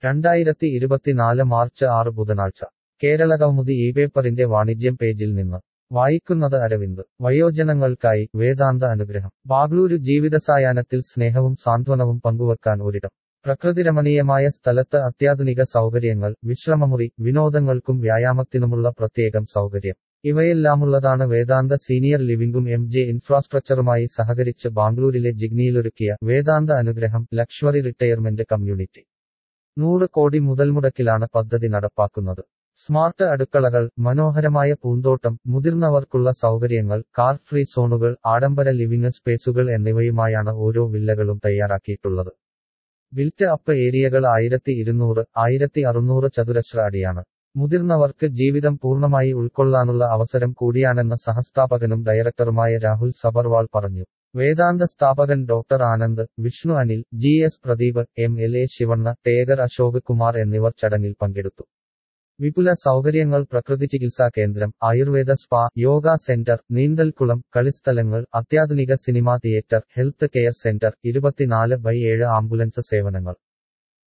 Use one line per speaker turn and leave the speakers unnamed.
രണ്ടായിരത്തി ഇരുപത്തിനാല് മാർച്ച് ആറ് ബുധനാഴ്ച കേരളകൗമുദി ഈ പേപ്പറിന്റെ വാണിജ്യം പേജിൽ നിന്ന് വായിക്കുന്നത് അരവിന്ദ് വയോജനങ്ങൾക്കായി വേദാന്ത അനുഗ്രഹം ബാഗ്ലൂരു ജീവിതസായാഹ്നത്തിൽ സ്നേഹവും സാന്ത്വനവും പങ്കുവെക്കാൻ ഒരിടം പ്രകൃതിരമണീയമായ സ്ഥലത്ത് അത്യാധുനിക സൗകര്യങ്ങൾ വിശ്രമമുറി വിനോദങ്ങൾക്കും വ്യായാമത്തിനുമുള്ള പ്രത്യേകം സൗകര്യം ഇവയെല്ലാമുള്ളതാണ് വേദാന്ത സീനിയർ ലിവിംഗും എം ജെ ഇൻഫ്രാസ്ട്രക്ചറുമായി സഹകരിച്ച് ബാംഗ്ലൂരിലെ ജിഗ്നിയിലൊരുക്കിയ വേദാന്ത അനുഗ്രഹം ലക്ഷറി റിട്ടയർമെന്റ് കമ്മ്യൂണിറ്റി നൂറ് കോടി മുതൽമുടക്കിലാണ് പദ്ധതി നടപ്പാക്കുന്നത് സ്മാർട്ട് അടുക്കളകൾ മനോഹരമായ പൂന്തോട്ടം മുതിർന്നവർക്കുള്ള സൗകര്യങ്ങൾ കാർ ഫ്രീ സോണുകൾ ആഡംബര ലിവിംഗ് സ്പേസുകൾ എന്നിവയുമായാണ് ഓരോ വില്ലകളും തയ്യാറാക്കിയിട്ടുള്ളത് ബിൽറ്റ് അപ്പ് ഏരിയകൾ ആയിരത്തി ഇരുന്നൂറ് ആയിരത്തി അറുന്നൂറ് ചതുരശ്ര അടിയാണ് മുതിർന്നവർക്ക് ജീവിതം പൂർണ്ണമായി ഉൾക്കൊള്ളാനുള്ള അവസരം കൂടിയാണെന്ന് സഹസ്ഥാപകനും ഡയറക്ടറുമായ രാഹുൽ സബർവാൾ പറഞ്ഞു വേദാന്ത സ്ഥാപകൻ doctor Anand Vishnu Anil G S Pradeep M L A Shivanna Tegar Ashok Kumar എന്നിവർ ചടങ്ങിൽ പങ്കെടുത്തു വിപുല സൗകര്യങ്ങൾ പ്രകൃതി ചികിത്സാ കേന്ദ്രം ആയുർവേദ സ്പാ യോഗ സെന്റർ നീന്തൽക്കുളം കളിസ്ഥലങ്ങൾ അത്യാധുനിക cinema theatre health care centre ഇരുപത്തിനാല് ബൈ ഏഴ് ആംബുലൻസ് സേവനങ്ങൾ